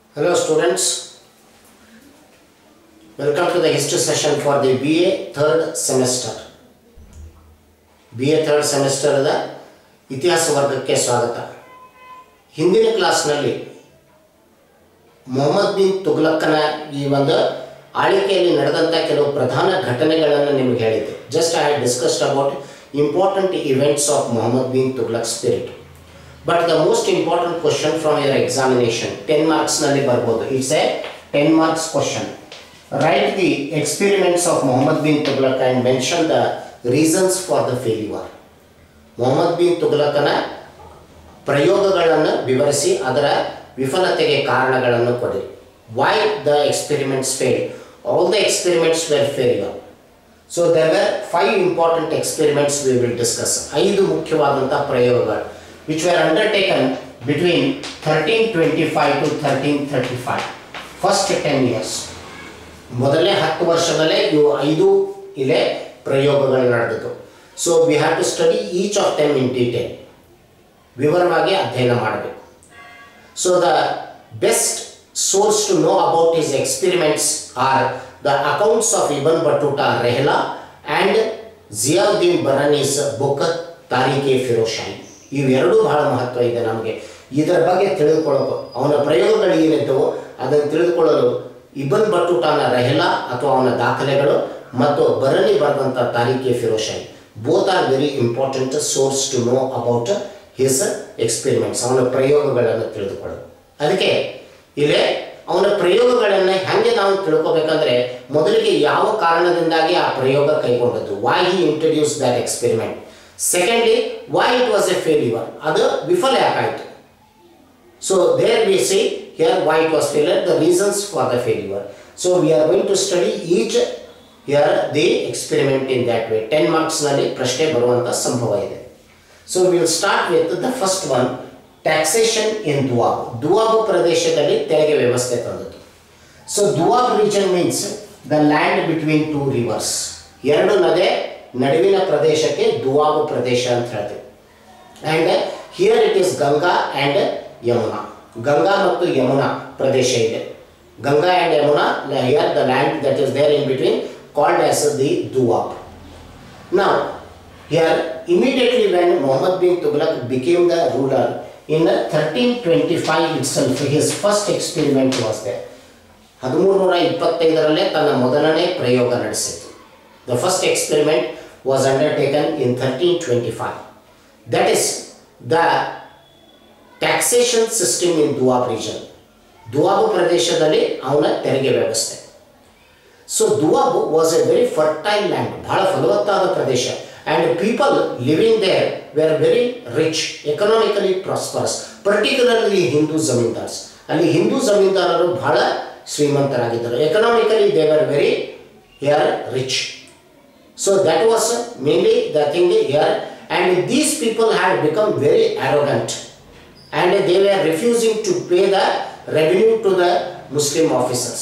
Hello students, welcome to the history session for the BA third semester. BA third semester ದ ಇತಿಹಾಸ ವರ್ಗಕ್ಕೆ ಸ್ವಾಗತ ಹಿಂದಿನ ಕ್ಲಾಸ್ನಲ್ಲಿ ಮೊಹಮ್ಮದ್ ಬಿನ್ ತುಗ್ಲಕ್ಕನ ಈ ಒಂದು ಆಳ್ವಿಕೆಯಲ್ಲಿ ನಡೆದಂಥ ಕೆಲವು ಪ್ರಧಾನ ಘಟನೆಗಳನ್ನು ನಿಮಗೆ ಹೇಳಿದ್ದೆ just I had discussed about important events of Muhammad bin Tughlaq spirit but the most important question from your examination ten ಮಾರ್ಕ್ಸ್ನಲ್ಲಿ ಬರ್ಬೋದು it's a ten marks question right the experiments of Muhammad bin Tughlaq and mention the reasons for the failure Muhammad bin ತುಗ್ಲಕನ ಪ್ರಯೋಗಗಳನ್ನು ವಿವರಿಸಿ ಅದರ ವಿಫಲತೆಗೆ ಕಾರಣಗಳನ್ನು ಕೊಡಿ why the experiments fail all the experiments were failure so there were five important experiments we will discuss ಐದು ಮುಖ್ಯವಾದಂಥ ಪ್ರಯೋಗಗಳು which wear undertaken between thirteen twenty five to thirteen thirty five first ten years ಮೊದಲನೇ ಹತ್ತು ವರ್ಷದಲ್ಲೇ ಇವು ಐದು ಇಲ್ಲೇ ಪ್ರಯೋಗಗಳು ನಡೆದಿತ್ತು so we have to study each of them in detail ವಿವರವಾಗಿ ಅಧ್ಯಯನ ಮಾಡಬೇಕು so the best source to know about his experiments are the accounts of ಇಬನ್ ಬಟೂಟಾ ರೆಹ್ಲಾ and Ziauddin ಬರಾನೀಸ್ book ತಾರೀಖೆ ಫಿರೋಶಾಹಿ ಇವೆರಡೂ ಬಹಳ ಮಹತ್ವ ಇದೆ ನಮಗೆ ಇದರ ಬಗ್ಗೆ ತಿಳಿದುಕೊಳ್ಳೋದು ಅವನ ಪ್ರಯೋಗಗಳು ಏನಿದ್ದವು ಅದನ್ನು ತಿಳಿದುಕೊಳ್ಳಲು ಇಬನ್ ಬಟೂಟಾನ ರೆಹ್ಲಾ ಅಥವಾ ಅವನ ದಾಖಲೆಗಳು ಮತ್ತು ಬರನಿ ಬರೆದಂಥ ತಾರೀಖೆ ಫಿರೋಶಾಹಿ both are very important source to know about his experiments ಅವನ ಪ್ರಯೋಗಗಳನ್ನು ತಿಳಿದುಕೊಳ್ಳೋದು ಅದಕ್ಕೆ ಇಲ್ಲೇ ಅವನ ಪ್ರಯೋಗಗಳನ್ನು ಹೆಂಗೆ ನಾವು ತಿಳ್ಕೊಬೇಕಂದ್ರೆ ಮೊದಲಿಗೆ ಯಾವ ಕಾರಣದಿಂದಾಗಿ ಆ ಪ್ರಯೋಗ ಕೈಗೊಂಡದ್ದು why he introduce that experiment secondly why it was a failure ಅದು ವಿಫಲ ಯಾಕಾಯಿತು so there we see here why it was failure the reasons for the failure so we are going to study each here the experiment in that way ten ಮಾರ್ಕ್ಸ್ನಲ್ಲಿ ಪ್ರಶ್ನೆ ಬರುವಂಥ ಸಂಭವ ಇದೆ so will start with the first one taxation in Doab Doab ಪ್ರದೇಶದಲ್ಲಿ ತೆರಿಗೆ ವ್ಯವಸ್ಥೆ ತಂದದ್ದು so Doab region means the land between two rivers ಎರಡು ನದೆ ನಡುವಿನ ಪ್ರದೇಶಕ್ಕೆ ದುವಾಬ್ ಪ್ರದೇಶ ಅಂತ ಹೇಳ್ತೀವಿ and here it is Ganga and Yamuna Ganga ಮತ್ತು ಯಮುನಾ ಪ್ರದೇಶ ಇದೆ Ganga and Yamuna here the land that is there in between called as the Doab ನಾವು Here, immediately when Muhammad bin Tughlaq became the ruler, in 1325 itself, his first experiment was there. ಹದಿಮೂರು ನೂರ ಇಪ್ಪತ್ತೈದರಲ್ಲೇ ತನ್ನ ಮೊದಲನೇ ಪ್ರಯೋಗ ನಡೆಸಿತು the first experiment was undertaken in thirteen twenty five that is the taxation system in Doab region Doab ಪ್ರದೇಶದಲ್ಲಿ ಅವನ ತೆರಿಗೆ ವ್ಯವಸ್ಥೆ so Doab was a very fertile land ಬಹಳ ಫಲವತ್ತಾದ ಪ್ರದೇಶ and people living there were very rich economically prosperous particularly Hindu zamindars ಅಲ್ಲಿ ಹಿಂದೂ ಜಮೀನ್ದಾರರು ಬಹಳ ಶ್ರೀಮಂತರಾಗಿದ್ದರು economically they were very here rich so that was mainly the thing here and these people had become very arrogant and they were refusing to pay the revenue to the Muslim officers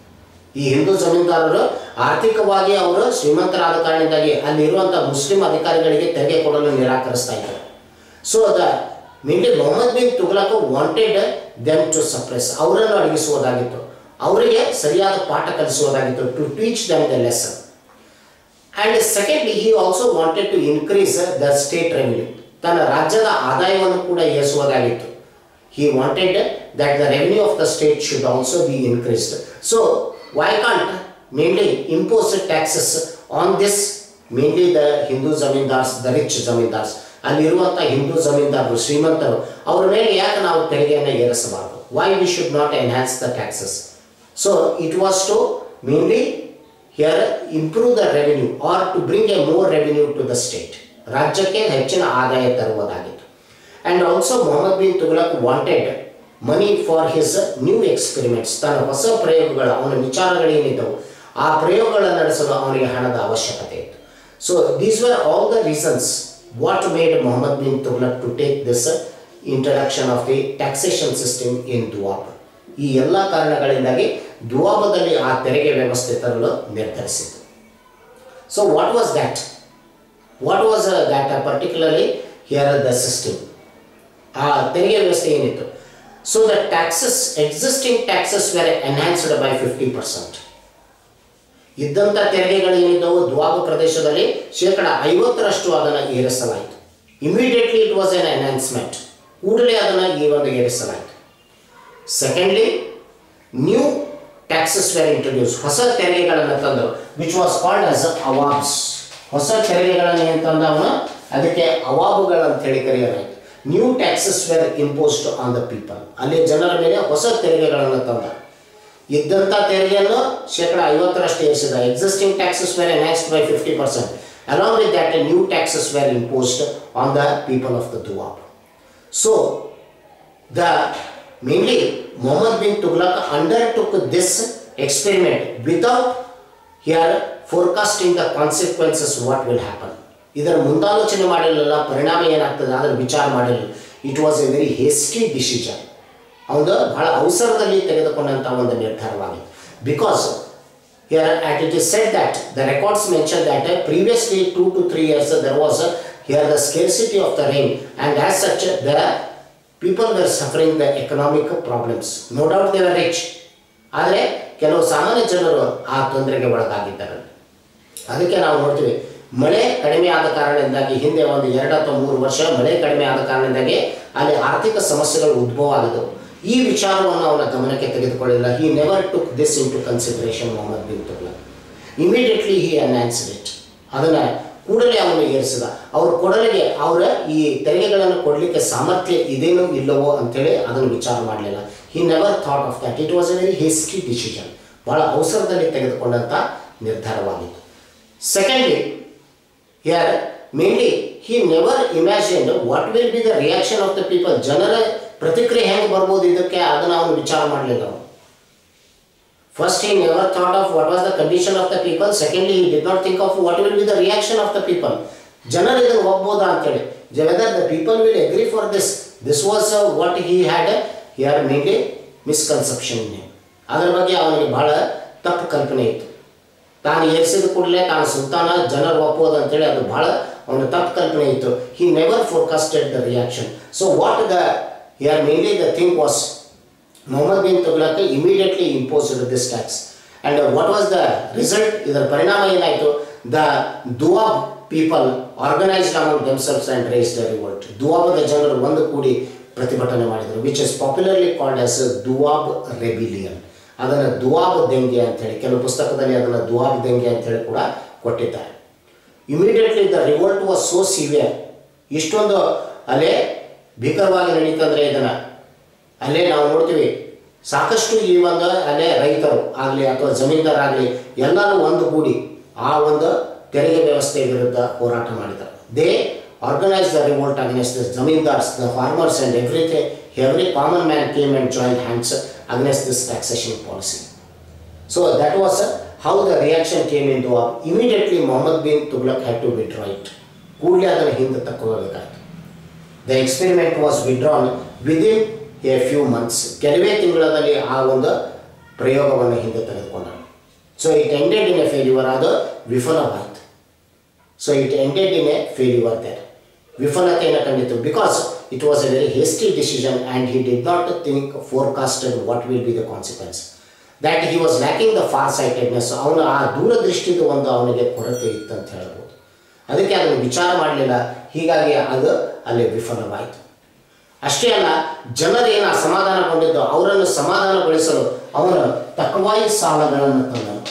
ಈ ಹಿಂದೂ ಜಮೀನ್ದಾರರು ಆರ್ಥಿಕವಾಗಿ ಅವರು ಶ್ರೀಮಂತರಾದ ಕಾರಣದಿಂದಾಗಿ ಅಲ್ಲಿರುವಂಥ Muslim ಅಧಿಕಾರಿಗಳಿಗೆ ತೆರಿಗೆ ಕೊಡಲು ನಿರಾಕರಿಸ್ತಾ ಇದ್ದಾರೆ ಸೊ ದ ಮಿಂಡಿ Muhammad bin Tughlaq wanted them to suppress ಅವರನ್ನು ಅಡಗಿಸುವುದಾಗಿತ್ತು ಅವರಿಗೆ ಸರಿಯಾದ ಪಾಠ ಕಲಿಸುವುದಾಗಿತ್ತು to teach them the lesson and secondly he also wanted to increase the state revenue ತನ್ನ ರಾಜ್ಯದ ಆದಾಯವನ್ನು ಕೂಡ ಏರಿಸುವುದಾಗಿತ್ತು he wanted that the revenue of the state should also be increased. So, why can't mainly impose taxes on this, mainly the Hindu zamindars, the rich zamindars, ಅಲ್ಲಿರುವಂಥ ಹಿಂದೂ ಜಮೀನ್ದಾರರು ಶ್ರೀಮಂತರು ಅವ್ರ ಮೇಲೆ ಯಾಕೆ ನಾವು ತೆರಿಗೆಯನ್ನು ಏರಿಸಬಾರದು why we should not enhance the taxes so it was to mainly here improve the revenue or to bring a more revenue to the state ರಾಜ್ಯಕ್ಕೆ ಹೆಚ್ಚಿನ ಆದಾಯ ತರುವುದಾಗಿತ್ತು and also Muhammad bin Tughlaq wanted money for his new experiments ತನ್ನ ಹೊಸ ಪ್ರಯೋಗಗಳು ಅವನ ವಿಚಾರಗಳೇನಿದ್ದವು ಆ ಪ್ರಯೋಗಗಳನ್ನು ನಡೆಸಲು ಅವನಿಗೆ ಹಣದ ಅವಶ್ಯಕತೆ ಇತ್ತು so these were all the reasons what made Muhammad bin Tughlaq to take this introduction of the taxation system in Doab ಈ ಎಲ್ಲ ಕಾರಣಗಳಿಂದಾಗಿ ದುವಾಬದಲ್ಲಿ ಆ ತೆರಿಗೆ ವ್ಯವಸ್ಥೆ ತರಲು ನಿರ್ಧರಿಸಿತು so what was that what was that particularly here the system ಆ ತೆರಿಗೆ ವ್ಯವಸ್ಥೆ ಏನಿತ್ತು so the taxes existing taxes were enhanced by fifty percent ಇದ್ದಂಥ ತೆರಿಗೆಗಳೇನಿದ್ದವು ದ್ವಾಬ ಪ್ರದೇಶದಲ್ಲಿ ಶೇಕಡ ಐವತ್ತರಷ್ಟು ಅದನ್ನು ಏರಿಸಲಾಯಿತು immediately it was an enhancement ಕೂಡಲೇ ಅದನ್ನು ಈ ಒಂದು ಏರಿಸಲಾಯಿತು secondly new taxes were introduce ಹೊಸ ತೆರಿಗೆಗಳನ್ನು ತಂದರು which was called as abwabs ಹೊಸ ತೆರಿಗೆಗಳನ್ನು ಏನು ತಂದವನು ಅದಕ್ಕೆ ಅವಾಬುಗಳು ಅಂತ ಹೇಳಿ ಕರೆಯಲಾಯಿತು new taxes were imposed on the people ಅಲ್ಲಿ ಜನರ ಮೇಲೆ ಹೊಸ ತೆರಿಗೆಗಳನ್ನು ತಂದ ಇದ್ದಂಥ ತೆರಿಗೆಯನ್ನು ಶೇಕಡ ಐವತ್ತರಷ್ಟು ಏರಿಸಿದ existing taxes were enhanced by fifty percent along with that new taxes were imposed on the people of the Doab so the mainly Muhammad bin Tughlaq undertook this experiment without here forecasting the consequences what will happen ಇದರ ಮುಂದಾಲೋಚನೆ ಮಾಡಿರಲಿಲ್ಲ ಪರಿಣಾಮ ಏನಾಗ್ತದೆ ಅದರ ವಿಚಾರ ಮಾಡಿರಲಿಲ್ಲ it was a very hasty decision ಅವನು ಬಹಳ ಅವಸರದಲ್ಲಿ ತೆಗೆದುಕೊಂಡಂಥ ಒಂದು ನಿರ್ಧಾರವಾಗಿದೆ because here at it is said that the records mention that uh, previously two to three years uh, there was uh, here the scarcity of the rain and as such uh, the people were suffering the economic problems no doubt they were rich ಆದರೆ ಕೆಲವು ಸಾಮಾನ್ಯ ಜನರು ಆ ತೊಂದರೆಗೆ ಒಳಗಾಗಿದ್ದಾರೆ ಅದಕ್ಕೆ ನಾವು ನೋಡ್ತೀವಿ ಮಳೆ ಕಡಿಮೆ ಆದ ಕಾರಣದಿಂದಾಗಿ ಹಿಂದೆ ಒಂದು ಎರಡು ಅಥವಾ ಮೂರು ವರ್ಷ ಮಳೆ ಕಡಿಮೆ ಆದ ಕಾರಣದಿಂದಾಗಿ ಅಲ್ಲಿ ಆರ್ಥಿಕ ಸಮಸ್ಯೆಗಳು ಉದ್ಭವ ಆಗಿದ್ದವು ಈ ವಿಚಾರವನ್ನು ಅವನ ಗಮನಕ್ಕೆ ತೆಗೆದುಕೊಳ್ಳಿಲ್ಲ he never took this into consideration Muhammad bin Tughlaq immediately he announced it ಅದನ್ನು ಕೂಡಲೇ ಅವನು ಏರಿಸಿದ ಅವ್ರ ಕೊಡಲಿಗೆ ಅವರ ಈ ತೆರಿಗೆಗಳನ್ನು ಕೊಡಲಿಕ್ಕೆ ಸಾಮರ್ಥ್ಯ ಇದೇನೋ ಇಲ್ಲವೋ ಅಂತೇಳಿ ಅದನ್ನು ವಿಚಾರ ಮಾಡಲಿಲ್ಲ he never thought of that it was a very hasty decision ಬಹಳ ಅವಸರದಲ್ಲಿ ತೆಗೆದುಕೊಂಡಂಥ ನಿರ್ಧಾರವಾಗಿತ್ತು secondly here mainly he never imagine what will be the reaction of the people ಜನರ ಪ್ರತಿಕ್ರಿಯೆ ಹೆಂಗೆ ಬರ್ಬೋದು ಇದಕ್ಕೆ ಅದನ್ನು ಅವನು ವಿಚಾರ ಮಾಡಲಿಲ್ಲ ಅವನು First, he never thought of what was the condition of the people. Secondly, he did not think of what will be the reaction of the people. ಜನರು ಇದನ್ನು ಒಪ್ಬೋದಾ ಅಂತೇಳಿ whether the people will agree for this this was what he had here mainly misconception ಅದರ ಬಗ್ಗೆ ಅವನಿಗೆ ಬಹಳ ತಪ್ಪು ಕಲ್ಪನೆ ಇತ್ತು ತಾನು ಏರಿಸಿದ ಕೂಡಲೇ ತಾನು ಸುಲ್ತಾನ ಜನರು ಒಪ್ಪೋದು ಅಂತೇಳಿ ಅದು ಬಹಳ ಅವನ ತಪ್ಪು ಕಲ್ಪನೆ ಇತ್ತು he never forecasted the reaction so what the here mainly the thing was Muhammad bin Tughlaq immediately imposed this tax and what was the result ಇದರ ಪರಿಣಾಮ ಏನಾಯಿತು the Doab people organised among themselves and raise the revolt ದುವಾಬದ ಜನರು ಒಂದು ಕೂಡಿ ಪ್ರತಿಭಟನೆ ಮಾಡಿದರು which is popularly called as Doab rebellion ಅದನ್ನು ದುವಾಬ್ ದೆಂಗೆ ಅಂತೇಳಿ ಕೆಲವು ಪುಸ್ತಕದಲ್ಲಿ ಅದನ್ನು ದುವಾಬ್ ದೆಂಗೆ ಅಂತೇಳಿ ಕೂಡ ಕೊಟ್ಟಿದ್ದಾರೆ immediately the revolt was so severe ಇಷ್ಟೊಂದು ಅಲ್ಲೇ ಭೀಕರವಾಗಿ ನಡೀತಂದ್ರೆ ಇದನ್ನು ಅಲ್ಲೇ ನಾವು ನೋಡ್ತೀವಿ ಸಾಕಷ್ಟು ಈ ಒಂದು ಅಲ್ಲೇ ರೈತರು ಆಗಲಿ ಅಥವಾ ಜಮೀನ್ದಾರಾಗಲಿ ಎಲ್ಲರೂ ಒಂದು ಕೂಡಿ ಆ ಒಂದು ತೆರಿಗೆ ವ್ಯವಸ್ಥೆ ವಿರುದ್ಧ ಹೋರಾಟ ಮಾಡಿದರು they organise the revolt against the zamindars the farmers and everything every common man came and join hands against this taxation policy so that was how the reaction came into immediately Muhammad bin Tughlaq had to withdraw it ಕೂಡಲೇ ಅದನ್ನು ಹಿಂದೆ ತಕ್ಕೋಬೇಕಾಯ್ತು the experiment was withdrawn within a few months ಕೆಲವೇ ತಿಂಗಳಲ್ಲಿ ಆ ಒಂದು ಪ್ರಯೋಗವನ್ನು ಹಿಂದೆ ತೆಗೆದುಕೊಂಡನು so it ended in a failure ಅದು ವಿಫಲವಾಯಿತು so it ended in a failure there ವಿಫಲತೆಯನ್ನು ಕಂಡಿತು because it was a very hasty decision and he did not think forecasted what will be the consequence that he was lacking the far sightedness ಅವನು ಆ ದೂರದೃಷ್ಟಿದು ಒಂದು ಅವನಿಗೆ ಕೊರತೆ ಇತ್ತು ಅಂತ ಹೇಳ್ಬೋದು ಅದಕ್ಕೆ ಅದನ್ನು ವಿಚಾರ ಮಾಡಲಿಲ್ಲ ಹೀಗಾಗಿ ಅದು ಅಲ್ಲಿ ವಿಫಲವಾಯಿತು ಅಷ್ಟೇ ಅಲ್ಲ ಜನರೇನು ಅಸಮಾಧಾನಗೊಂಡಿದ್ದು ಅವರನ್ನು ಸಮಾಧಾನಗೊಳಿಸಲು ಅವನು ತಕವಾಯಿ ಸಾಲಗಳನ್ನು ತಂದನು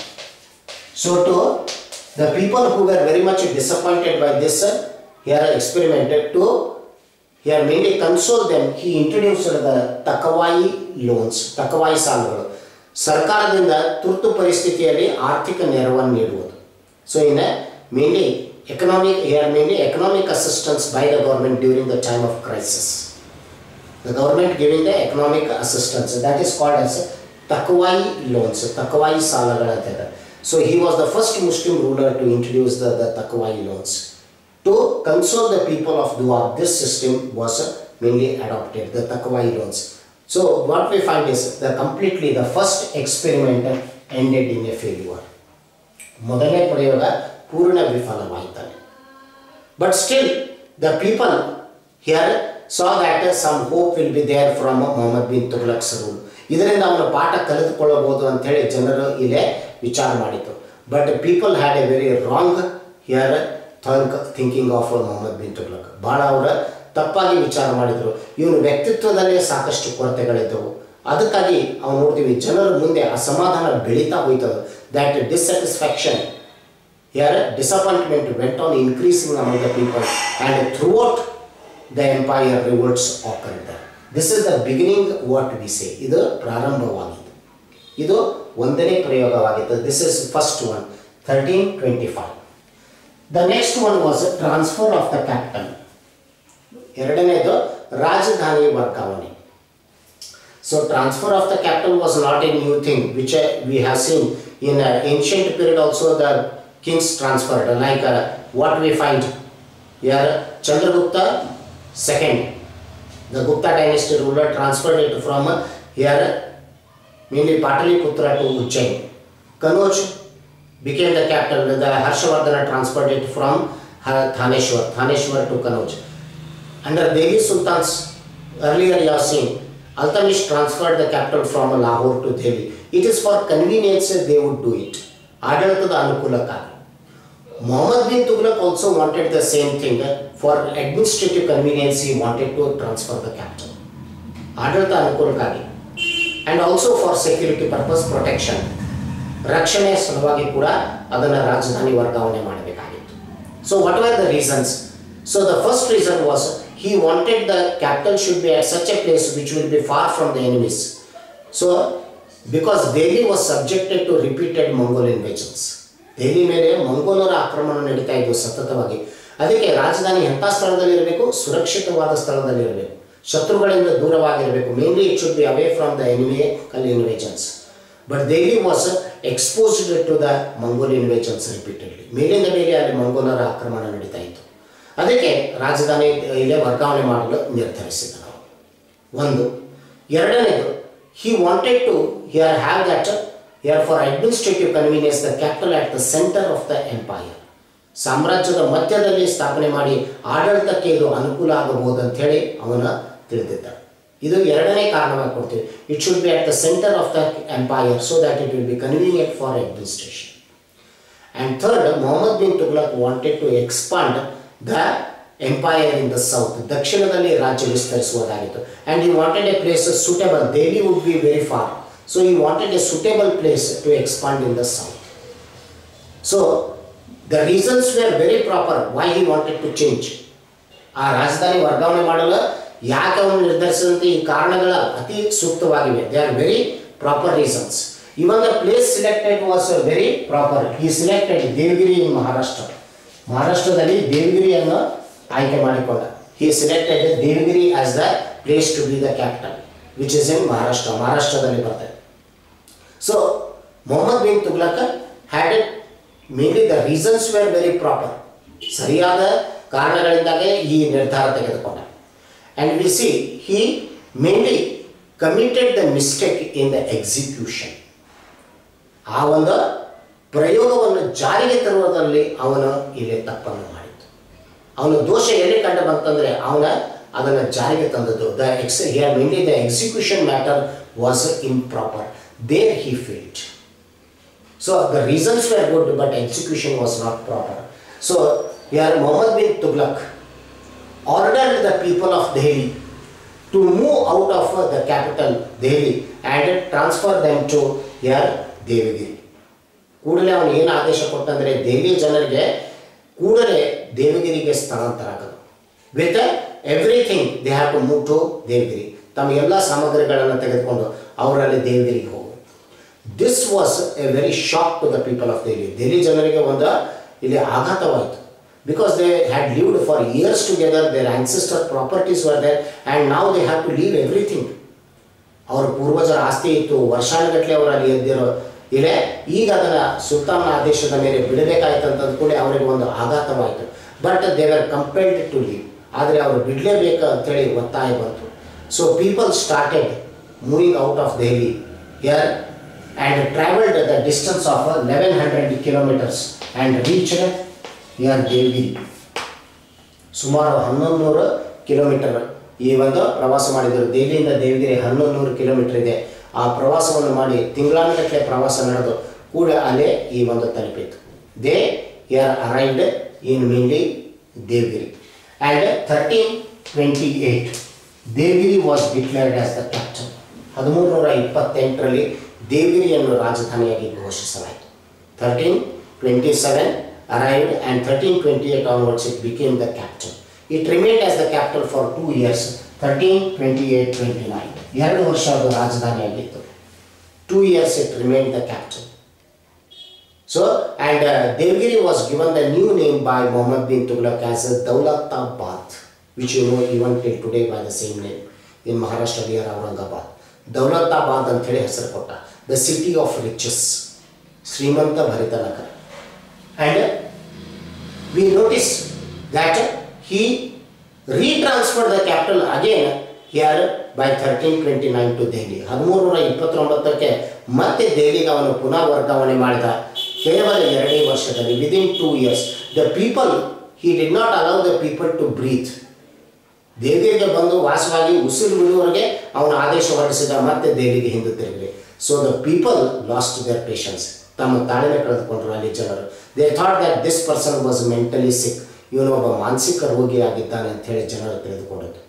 so to the people who are very much disappointed by this here experimented to here mainly console them he introduced the takavi loans takavi ಸಾಲಗಳು ಸರ್ಕಾರದಿಂದ ತುರ್ತು ಪರಿಸ್ಥಿತಿಯಲ್ಲಿ ಆರ್ಥಿಕ ನೆರವನ್ನು ನೀಡುವುದು so in mainly economic here mainly economic assistance by the government during the time of crisis the government giving the economic assistance that is called as takwai loans takwai salagal ಅಂತ ಹೇಳ್ತಾರೆ so he was the first muslim ruler to introduce the, the takwai loans to console the people of dua this system was mainly adopted the takwai loans so what we find is the completely the first experiment ended in a failure ಮೊದಲನೇ ಪ್ರಯೋಗ ಪೂರ್ಣ ವಿಫಲವಾಯಿತಾನೆ but still the people here saw that some hope will be there from Muhammad bin Tughlaq's rule ಇದರಿಂದ ಅವನ ಪಾಠ ಕಲಿತುಕೊಳ್ಳಬಹುದು ಅಂತೇಳಿ ಜನರು ಇಲ್ಲೇ ವಿಚಾರ ಮಾಡಿತು but people had a very wrong here think thinking of Muhammad bin Tughlaq ಭಾಳ ಅವರ ತಪ್ಪಾಗಿ ವಿಚಾರ ಮಾಡಿದರು ಇವನ ವ್ಯಕ್ತಿತ್ವದಲ್ಲೇ ಸಾಕಷ್ಟು ಕೊರತೆಗಳಿದ್ದವು ಅದಕ್ಕಾಗಿ ನಾವು ನೋಡ್ತೀವಿ ಜನರ ಮುಂದೆ ಅಸಮಾಧಾನ ಬೆಳೀತಾ ಹೋಯ್ತದ that dissatisfaction Here, disappointment went on increasing among the people, and throughout the empire, revolts occurred. This is the beginning, what we say. ಇದು ಪ್ರಾರಂಭವಾಗಿದ್ದು ಇದು ಒಂದನೇ ಪ್ರಯೋಗವಾಗಿತ್ತು this is first one thirteen twenty five the next one was transfer of the capital ಎರಡನೇದು ರಾಜಧಾನಿ ವರ್ಗಾವಣೆ So transfer of the capital was not a new thing, which uh, we have seen in uh, ancient period also the kings transferred, like uh, what we find here Chandragupta second, the Gupta dynasty ruler transferred it from uh, here mainly Pataliputra to Ujjain. Kanauj became the capital, the Harshavardhana transferred it from uh, Thaneshwar, Thaneshwar to Kanauj. Under Delhi Sultans, earlier you have seen, Altamish transferred the capital from Lahore to Delhi. It is for convenience they would do it. ಆಡಳಿತದ ಅನುಕೂಲಕ್ಕಾಗಿ Mohammad bin Tughlaq also wanted the same thing for administrative convenience he wanted to transfer the capital ಆಡಳಿತ ಅನುಕೂಲಕ್ಕಾಗಿ and also for security purpose protection ರಕ್ಷಣೆ ಸಲುವಾಗಿ ಕೂಡ ಅದನ್ನು ರಾಜಧಾನಿ ವರ್ಗಾವಣೆ ಮಾಡಬೇಕಾಗಿತ್ತು so what are the reasons so the first reason was he wanted the capital should be at such a place which will be far from the enemies. So, because Delhi was subjected to repeated Mongol invasions. Delhi ಮೇಲೆ ಮಂಗೋಲರ ಆಕ್ರಮಣ ನಡೀತಾ ಇದ್ವು ಸತತವಾಗಿ ಅದಕ್ಕೆ ರಾಜಧಾನಿ ಎಂಥ ಸ್ಥಳದಲ್ಲಿರಬೇಕು ಸುರಕ್ಷಿತವಾದ ಸ್ಥಳದಲ್ಲಿರಬೇಕು ಶತ್ರುಗಳಿಂದ ದೂರವಾಗಿರಬೇಕು mainly it should be away from the enemy ಕಲ್ invasions but Delhi was exposed to the Mongol invasions repeatedly ಮೇಲಿಂದ ಮೇಲೆ ಅಲ್ಲಿ ಮಂಗೋಲರ ಆಕ್ರಮಣ ನಡೀತಾ ಇತ್ತು ಅದಕ್ಕೆ ರಾಜಧಾನಿ ಇಲ್ಲೇ ವರ್ಗಾವಣೆ ಮಾಡಲು ನಿರ್ಧರಿಸಿದರು ಒಂದು ಎರಡನೇದು he wanted to here have that here for administrative convenience the capital at the centre of the empire ಸಾಮ್ರಾಜ್ಯದ ಮಧ್ಯದಲ್ಲಿ ಸ್ಥಾಪನೆ ಮಾಡಿ ಆಡಳಿತಕ್ಕೆ ಇದು ಅನುಕೂಲ ಆಗಬಹುದು ಅಂತೇಳಿ ಅವನ ತಿಳಿದಿದ್ದ ಇದು ಎರಡನೇ ಕಾರಣವಾಗಿ ಕೊಡ್ತೀವಿ it should be at the centre of the empire so that it will be convenient for administration and third Mohammad bin Tughlaq wanted to expand the empire in the south ದಕ್ಷಿಣದಲ್ಲಿ ರಾಜ್ಯ ವಿಸ್ತರಿಸುವುದಾಗಿತ್ತು and he wanted a place suitable Delhi would be very far so he wanted a suitable place to expand in the south so the reasons were very proper why he wanted to change ಆ ರಾಜಧಾನಿ ವರ್ಗಾವಣೆ ಮಾಡಲು ಯಾಕೆ ಅವನು ನಿರ್ಧರಿಸಿದಂತೆ ಈ ಕಾರಣಗಳ ಅತಿ ಸೂಕ್ತವಾಗಿವೆ they are very proper reasons even the place selected was very proper he selected Devagiri in Maharashtra ಮಹಾರಾಷ್ಟ್ರದಲ್ಲಿ ದೇವಗಿರಿಯನ್ನು ಆಯ್ಕೆ ಮಾಡಿಕೊಂಡ he selected Devagiri as the place to be the capital which is in Maharashtra ಮಹಾರಾಷ್ಟ್ರದಲ್ಲಿ ಬರ್ತದೆ so Mohammad bin Tughlaq had it mainly the reasons were very proper ಸರಿಯಾದ ಕಾರಣಗಳಿಂದಾಗೆ ಈ ನಿರ್ಧಾರ ತೆಗೆದುಕೊಂಡ and we see he mainly committed the mistake in the execution ಆ ಒಂದು ಪ್ರಯೋಗವನ್ನು ಜಾರಿಗೆ ತರುವುದರಲ್ಲಿ ಅವನು ಇಲ್ಲಿ ತಪ್ಪನ್ನು ಮಾಡಿದ್ದು ಅವನ ದೋಷ ಎಲ್ಲಿ ಕಂಡು ಬಂತಂದರೆ ಅವನ ಅದನ್ನು ಜಾರಿಗೆ ತಂದದ್ದು the ex here mainly the execution matter was improper there he failed so the reasons were good but execution was not proper so ಯಾರ್ Mohammad bin Tughlaq ordered the people of Delhi to move out of the capital Delhi and transfer them to ಯಾರ್ ದೇವಗಿರಿ ಕೂಡಲೇ ಅವನು ಏನು ಆದೇಶ ಕೊಟ್ಟಂದರೆ ದೆಹಲಿ ಜನರಿಗೆ ಕೂಡಲೇ ದೇವಗಿರಿಗೆ ಸ್ಥಳಾಂತರ ಆಗೋದು with everything they have to move to Devagiri ತಮ್ಮ ಎಲ್ಲ ಸಾಮಗ್ರಿಗಳನ್ನು ತೆಗೆದುಕೊಂಡು ಅವರಲ್ಲಿ ದೇವಗಿರಿಗೆ ಹೋಗು this was a very shock to the people of Delhi Delhi ಜನರಿಗೆ ಒಂದು ಇಲ್ಲಿ ಆಘಾತವಾಯಿತು because they had lived for years together their ancestor properties were there and ನಾವು they have to leave everything ಅವ್ರ ಪೂರ್ವಜರ ಆಸ್ತಿ ಇತ್ತು ವರ್ಷಾನುಗಟ್ಟಲೆ ಅವರು ಅಲ್ಲಿ ಎದ್ದಿರೋ ಇದೆ ಈಗ ಅದನ್ನು ಸುಲ್ತಾನ ಆದೇಶದ ಮೇಲೆ ಬಿಡಬೇಕಾಯ್ತು ಅಂತಂದ ಕೂಡ ಅವರಿಗೆ ಒಂದು ಆಘಾತವಾಯಿತು but they were compelled to leave ಆದರೆ ಅವರು ಬಿಡಲೇಬೇಕು ಅಂತೇಳಿ ಒತ್ತಾಯ ಬಂತು so people started moving out of Delhi ಯರ್ and travelled the distance of eleven hundred kilometres and reached ಯರ್ ದೇವಗಿರಿ ಸುಮಾರು ಹನ್ನೊಂದು ನೂರು ಕಿಲೋಮೀಟರ್ ಈ ಒಂದು ಪ್ರವಾಸ ಮಾಡಿದರು ದೆಹಲಿಯಿಂದ ದೇವಗಿರಿ ಹನ್ನೊಂದು ನೂರು ಕಿಲೋಮೀಟರ್ ಇದೆ ಆ ಪ್ರವಾಸವನ್ನು ಮಾಡಿ ತಿಂಗಳಾನುಗಟ್ಟಲೆ ಪ್ರವಾಸ ನಡೆದು ಕೂಡ ಅಲ್ಲೇ ಈ ಒಂದು ತಲುಪಿತು they are arrived in mainly Devagiri and thirteen twenty eight Devagiri was declared as the capital ಹದಿಮೂರು ನೂರ ಇಪ್ಪತ್ತೆಂಟರಲ್ಲಿ ದೇವಗಿರಿಯನ್ನು ರಾಜಧಾನಿಯಾಗಿ ಘೋಷಿಸಲಾಯಿತು thirteen twenty seven arrived and 1328 onwards it became the capital. It remained as the capital for two years, 1328 29. ಎರಡು ವರ್ಷ ಅದು ರಾಜಧಾನಿಯಾಗಿತ್ತು two years it remain the capital so and Devagiri was given the new name by Mohammad bin Tughlaq as Daulatabad which you know even till today by the same name in Maharashtra near Aurangabad Daulatabad ಅಂತೇಳಿ ಹೆಸರು ಕೊಟ್ಟ the city of riches ಶ್ರೀಮಂತ ಭರಿತ ನಗರ and we notice that he retransferred the capital again here by 1329 to Delhi. ಹದಿಮೂರು ನೂರ ಇಪ್ಪತ್ತೊಂಬತ್ತಕ್ಕೆ ಮತ್ತೆ ದೆಹಲಿಗೆ ಅವನು ಪುನಃ ವರ್ಗಾವಣೆ ಮಾಡಿದ ಕೇವಲ ಎರಡೇ ವರ್ಷದಲ್ಲಿ within two years the people he did not allow the people to breathe ದೆಹಲಿಗೆ ಬಂದು ವಾಸವಾಗಿ ಉಸಿರು ಬಿಡುವವರೆಗೆ ಅವನ ಆದೇಶ ಹೊರಡಿಸಿದ ಮತ್ತೆ ದೆಹಲಿಗೆ ಹಿಂದೆ ತಿರುಗಲಿ so the people lost their patience ತಮ್ಮ ತಾಳ್ಮೆ ಕಳೆದುಕೊಂಡ್ರು ಅಲ್ಲಿ ಜನರು they thought that this person was mentally sick ಇವನು ಒಬ್ಬ ಮಾನಸಿಕ ರೋಗಿಯಾಗಿದ್ದಾನೆ ಅಂತ ಹೇಳಿ ಜನರು ತಿಳಿದುಕೊಂಡದ್ದು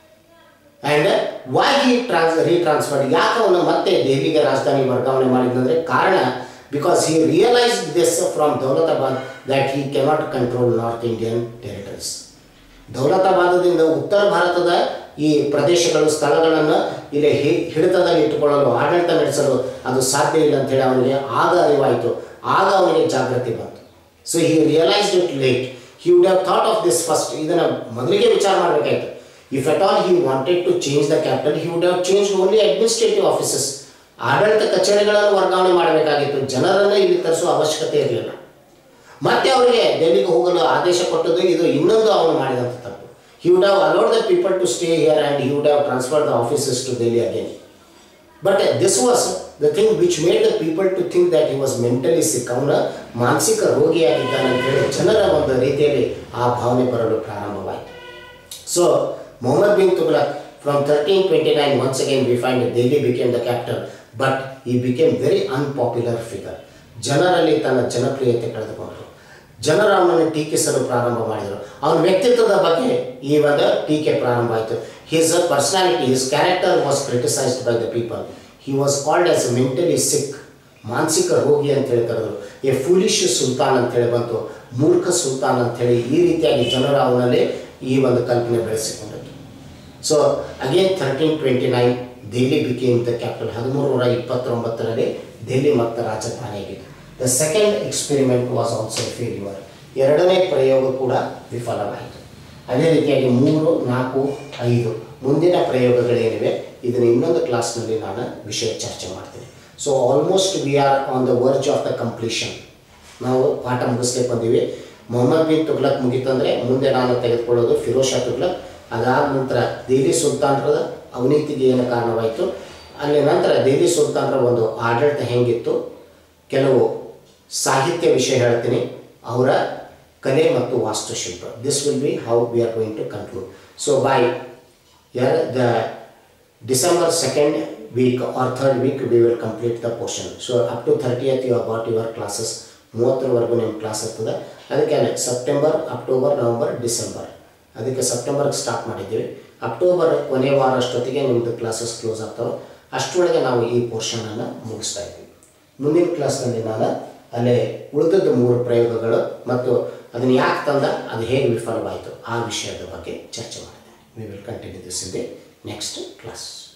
ಆ್ಯಂಡ್ ವೈ ಹಿ ಟ್ರಾನ್ಸ್ ರೀಟ್ರಾನ್ಸ್ಫರ್ಡ್ ಯಾಕೆ ಅವನು ಮತ್ತೆ ದೆಹಲಿಗೆ ರಾಜಧಾನಿ ವರ್ಗಾವಣೆ ಮಾಡಿದಂದರೆ ಕಾರಣ because he realised this from Daulatabad that he cannot control north Indian territories ದೌಲತಾಬಾದದಿಂದ ಉತ್ತರ ಭಾರತದ ಈ ಪ್ರದೇಶಗಳು ಸ್ಥಳಗಳನ್ನು ಇಲ್ಲಿ ಹಿ ಹಿಡಿತದಲ್ಲಿ ಇಟ್ಟುಕೊಳ್ಳಲು ಆಡಳಿತ ನಡೆಸಲು ಅದು ಸಾಧ್ಯ ಇಲ್ಲ ಅಂತೇಳಿ ಅವನಿಗೆ ಆಗ ಅರಿವಾಯಿತು ಆಗ ಅವನಿಗೆ ಜಾಗೃತಿ ಬಂತು so he realised it late he would have thought of this first ಇದನ್ನು ಮೊದಲಿಗೆ ವಿಚಾರ ಮಾಡಬೇಕಾಯ್ತು if at all he wanted to change the capital he would have change only administrative offices ಆಡಳಿತ ಕಚೇರಿಗಳನ್ನು ವರ್ಗಾವಣೆ ಮಾಡಬೇಕಾಗಿತ್ತು ಜನರನ್ನು ಇಲ್ಲಿ ತರಿಸುವ ಅವಶ್ಯಕತೆ ಇರಲಿಲ್ಲ ಮತ್ತೆ ಅವರಿಗೆ ಡೆಲ್ಲಿಗೆ ಹೋಗಲು ಆದೇಶ ಕೊಟ್ಟದ್ದು ಇದು ಇನ್ನೊಂದು ಅವನು ಮಾಡಿದಂಥ ತಪ್ಪು he would have allowed the people to stay here and he would have transfer the offices to Delhi again but this was the thing which made the people to think that he was mentally sick ಅವನ ಮಾನಸಿಕ ರೋಗಿಯಾಗಿದ್ದಾನೆ ಅಂತೇಳಿ ಜನರ ಒಂದು ರೀತಿಯಲ್ಲಿ ಆ ಭಾವನೆ ಬರಲು ಪ್ರಾರಂಭವಾಯಿತು so Mohammad bin Tughlaq from thirteen twenty nine once again we find Delhi became the capital but he became very unpopular figure ಜನರಲ್ಲಿ ತನ್ನ ಜನಪ್ರಿಯತೆ ಕಳೆದುಕೊಂಡರು ಜನರು ಅವನನ್ನು ಟೀಕಿಸಲು ಪ್ರಾರಂಭ ಮಾಡಿದರು ಅವನ ವ್ಯಕ್ತಿತ್ವದ ಬಗ್ಗೆ ಈ ಒಂದು ಟೀಕೆ ಪ್ರಾರಂಭ ಆಯಿತು his personality his character was criticised by the people he was called as mentally sick ಮಾನಸಿಕ ರೋಗಿ ಅಂತೇಳಿ ಕರೆದರು ಎ ಫುಲಿಶ್ ಸುಲ್ತಾನ್ ಅಂತೇಳಿ ಬಂತು ಮೂರ್ಖ ಸುಲ್ತಾನ್ ಅಂತೇಳಿ ಈ ರೀತಿಯಾಗಿ ಜನರು ಅವನಲ್ಲಿ ಈ ಒಂದು ಕಲ್ಪನೆ ಬೆಳೆಸಿಕೊಂಡದ್ದು so again thirteen twenty nine Delhi became the capital ಹದಿಮೂರು ನೂರ ಇಪ್ಪತ್ತೊಂಬತ್ತರಲ್ಲಿ ದೆಹಲಿ ಮತ್ತು ರಾಜಧಾನಿಯಾಗಿತ್ತು the second experiment was also failure ಎರಡನೇ ಪ್ರಯೋಗ ಕೂಡ ವಿಫಲವಾಯಿತು ಅದೇ ರೀತಿಯಾಗಿ ಮೂರು ನಾಲ್ಕು ಐದು ಮುಂದಿನ ಪ್ರಯೋಗಗಳೇನಿವೆ ಇದನ್ನು ಇನ್ನೊಂದು ಕ್ಲಾಸ್ನಲ್ಲಿ ನಾನು ವಿಷಯ ಚರ್ಚೆ ಮಾಡ್ತೀನಿ so almost we are on the verge of the completion ನಾವು ಪಾಠ ಮುಗಿಸ್ಲಿಕ್ಕೆ ಬಂದೀವಿ ಮೊಹಮ್ಮದ್ ಬಿನ್ ತುಗ್ಲಕ್ ಮುಗೀತಂದರೆ ಮುಂದೆ ನಾನು ತೆಗೆದುಕೊಳ್ಳೋದು ಫಿರೋಜ್ ಶಾ ತುಗ್ಲಕ್ ಅದಾದ ನಂತರ ದೆಹಲಿ ಸುಲ್ತಾನರ ಅವಿನೀತಿಗೆ ಏನು ಕಾರಣವಾಯಿತು ಅಲ್ಲಿ ನಂತರ ದೆಹಲಿ ಸುಲ್ತಾನರ ಒಂದು ಆಡಳಿತ ಹೆಂಗಿತ್ತು ಕೆಲವು ಸಾಹಿತ್ಯ ವಿಷಯ ಹೇಳ್ತೀನಿ ಅವರ ಕಲೆ ಮತ್ತು ವಾಸ್ತುಶಿಲ್ಪ this will be how we are going to conclude so by ಯಾರ the December second week or third week we will complete the portion so up to thirtieth you about your classes ಮೂವತ್ತರವರೆಗೂ ನಿಮ್ಮ class ಇರ್ತದೆ ಅದಕ್ಕೆ September October November December ಅದಕ್ಕೆ ಸೆಪ್ಟೆಂಬರ್ಗೆ start ಮಾಡಿದ್ದೀವಿ October ಕೊನೆ ವಾರ ಅಷ್ಟೊತ್ತಿಗೆ ನಿಮ್ಮದು ಕ್ಲಾಸಸ್ ಕ್ಲೋಸ್ ಆಗ್ತವೆ ಅಷ್ಟರೊಳಗೆ ನಾವು ಈ ಪೋರ್ಷನನ್ನು ಮುಗಿಸ್ತಾ ಇದ್ದೀವಿ ಮುಂದಿನ ಕ್ಲಾಸ್ನಲ್ಲಿ ನಾನು ಅಲ್ಲೇ ಉಳಿದದ್ದು ಮೂರು ಪ್ರಯೋಗಗಳು ಮತ್ತು ಅದನ್ನು ಯಾಕೆ ತಂದ ಅದು ಹೇಗೆ ವಿಫಲವಾಯಿತು ಆ ವಿಷಯದ ಬಗ್ಗೆ ಚರ್ಚೆ ಮಾಡಿದೆ we will continue this in the next class